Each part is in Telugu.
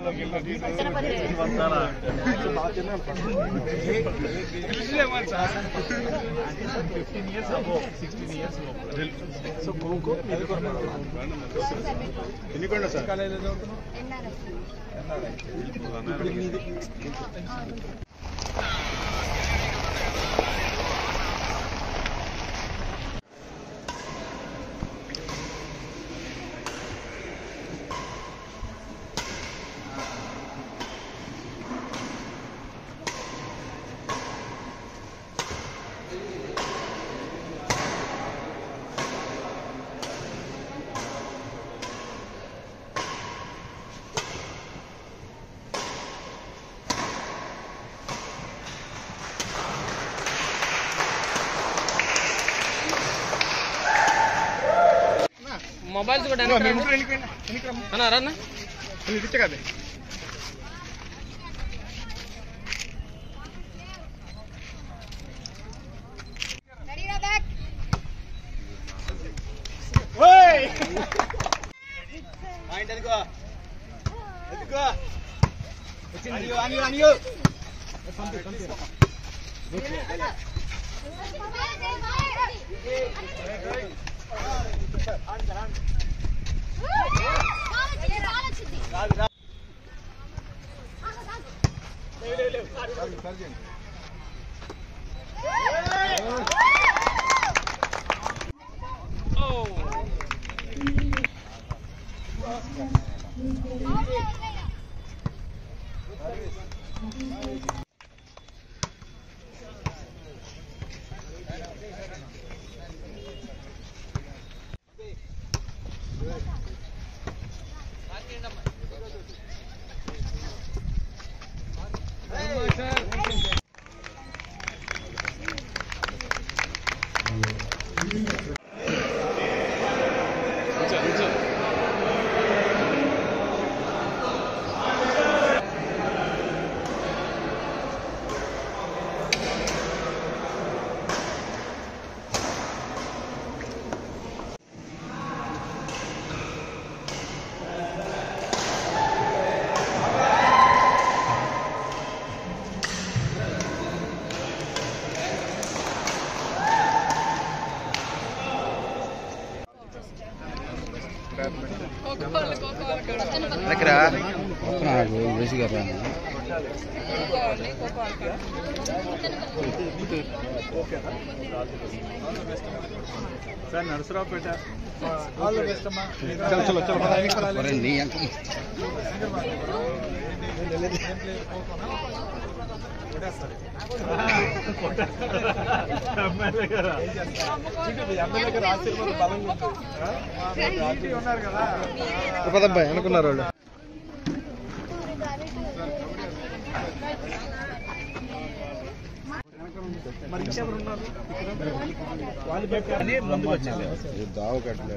Fifteen years above sixteen years so kho kho ఇది కూడా ఎన్నికొండ సార్ కాలేజీలో చదువుతున్నావు ఇప్పుడు మీది మొబైల్స్ కూడా ఇదిగో, మీ వెనక్కి ముగ్గురు వెళ్ళిపోయినా ఎన్నికరమ్మా అన్నా రన్నా ఇటు ఇచ్చే కదా ఓయ్ పాయింట్ ఎందుకో ఎందుకో అనియో అనియో అనియో sir Narasaraopet all the best అమ్మా చలో చలో చలో పద, ఎన్నికలు రాలే. ఎమ్మెల్యే గారా ఎమ్మెల్యే గారు ఆశీర్వాదం బలంగా ఉంటుంది ఆ? మా పార్టీ ఉన్నారు కదా పదబ్బాయి అనుకున్నారు వాళ్ళు మరి ఇంకెవరు ఉన్నారు వాళ్ళు పెట్టారని ముందుకు వచ్చారు దావు కట్టలే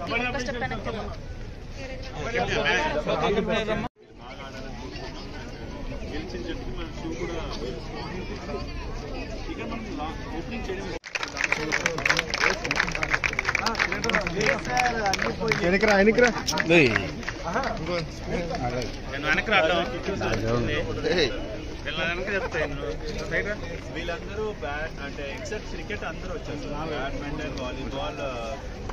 వెనకరా వెనకరా నేను వెనక్కి రావడం వీళ్ళ వెనక చెప్తాను సైడ్ రా. వీళ్ళందరూ బ్యాట్ అంటే ఎక్సెప్ట్ క్రికెట్ అందరూ వచ్చారు బ్యాడ్మింటన్ వాలీబాల్